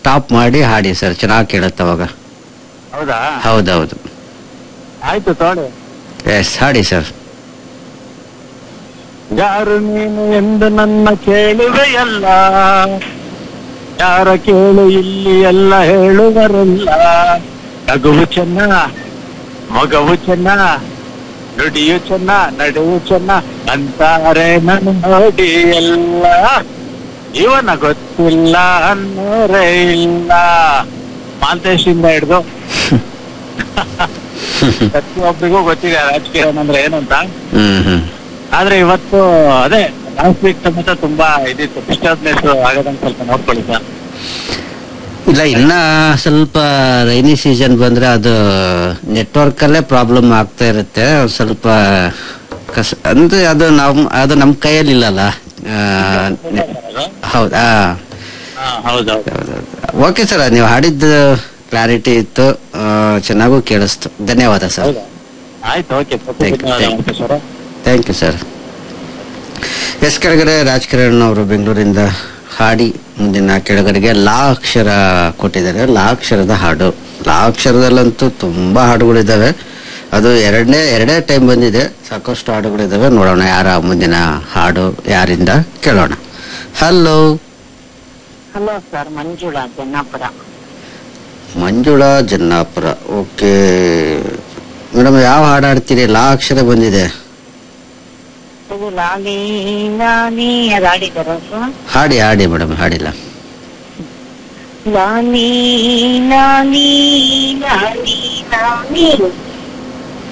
Stop ಮಾಡಿ ಹಾಡಿ sir ಚೆನ್ನಾಗಿ ಕೇಳುತ್ತೆ ಅವಾಗ ಹೌದಾ ಹೌದೌದು ಆಯ್ತು ತೋಳಿ ಎಸ್ ಹಾಡಿ ಸರ್ ಯಾರು ನೀನು ಎಂದು ನನ್ನ ಕೇಳುವೆಯಲ್ಲ ಯಾರ ಕೇಳು ಇಲ್ಲಿ ಎಲ್ಲ ಹೇಳುವರಲ್ಲ ನಗುವು ಚೆನ್ನ ಮಗವು ಚೆನ್ನ ನುಡಿಯು ಚೆನ್ನ ನಡೆಯು ಚೆನ್ನ ಅಂತಾರೆ ನನ್ನ ನೋಡಿ ಎಲ್ಲ ಇವನ ಗೊತ್ತಿಲ್ಲ ಅನ್ನೋರೇ ಇಲ್ಲ ಮಾಲ್ತೇಶಿಂದ ಹಿಡ್ದು ಪ್ರತಿಯೊಬ್ಬರಿಗೂ ಗೊತ್ತಿದೆ ರಾಜಕೀಯ ಅಂದ್ರೆ ಏನು ಅಂತ ಹ್ಮ್ ಹ್ಮ್ ಆದ್ರೆ ಇವತ್ತು ಅದೇ ಲಾಸ್ಟ್ ವೀಕ್ ಸಮೇತ ತುಂಬಾ ಇದಿತ್ತು ಡಿಸ್ಟರ್ಬ್ನೆಸ್ ಆಗೋದಂತ ಸ್ವಲ್ಪ ನೋಡ್ಕೊಳ್ಳಿ ಸರ್ ಇಲ್ಲ ಇನ್ನ ಸ್ವಲ್ಪ ರೈನಿ ಸೀಸನ್ ಬಂದ್ರೆ ಅದು ನೆಟ್ವರ್ಕ್ ಅಲ್ಲೇ ಪ್ರಾಬ್ಲಮ್ ಆಗ್ತಾ ಇರುತ್ತೆ ಒಂದ್ ಸ್ವಲ್ಪ ಕಸ ಅಂದ್ರೆ ಅದು ನಮ್ ಅದು ನಮ್ಮ ಕೈಯಲ್ಲಿ ಇಲ್ಲಲ್ಲ ಆ, ನೆ- ಹೌದಾ ಹಾ ಹೌದೌದು ಓಕೆ ಸರ್ ನೀವು ಹಾಡಿದ್ದು ಕ್ಲಾರಿಟಿ ಇತ್ತು ಆ, ಚೆನ್ನಾಗೂ ಕೇಳಿಸ್ತು ಧನ್ಯವಾದ ಸರ್ ಹೌದಾ ಆಯ್ತು okay Thank you, thank you. Sir thank you sir yes ಕೆಳಗಡೆ ರಾಜ್ಕಿರಣ್ ಅವರು ಬೆಂಗಳೂರಿಂದ ಹಾಡಿ ಮುಂದಿನ ಕೆಳಗಡೆಗೆ ಲಾ ಅಕ್ಷರ ಕೊಟ್ಟಿದ್ದಾರೆ ಲಾ ಅಕ್ಷರದ ಹಾಡು ಲಾ ಅಕ್ಷರದಲ್ಲಂತೂ ತುಂಬಾ ಹಾಡುಗಳಿದ್ದಾವೆ ಅದು ಎರಡನೇ ಎರಡೇ ಟೈಮ್ ಬಂದಿದೆ ಸಾಕಷ್ಟು ಹಾಡುಗಳಿದ್ದಾವೆ ನೋಡೋಣ ಯಾರ ಮುಂದಿನ ಹಾಡು ಯಾರಿಂದ ಕೇಳೋಣ hello hello sir Manjula Jannapura Manjula Jannapura okay madam ಯಾವ ಹಾಡು ಹಾಡ್ತೀರಿ ಲಾ ಅಕ್ಷರ ಬಂದಿದೆ ಇದು ಲಾಲಿ ಲಾಲಿ ಅದು ಆಡಿದಾರ ಸರ್ ಹಾಡಿ ಹಾಡಿ ಮೇಡಮ್ ಹಾಡಿಲ್ಲ ಲಾಲಿ ಲಾಲಿ ಲಾಲಿ ಲಾಲಿ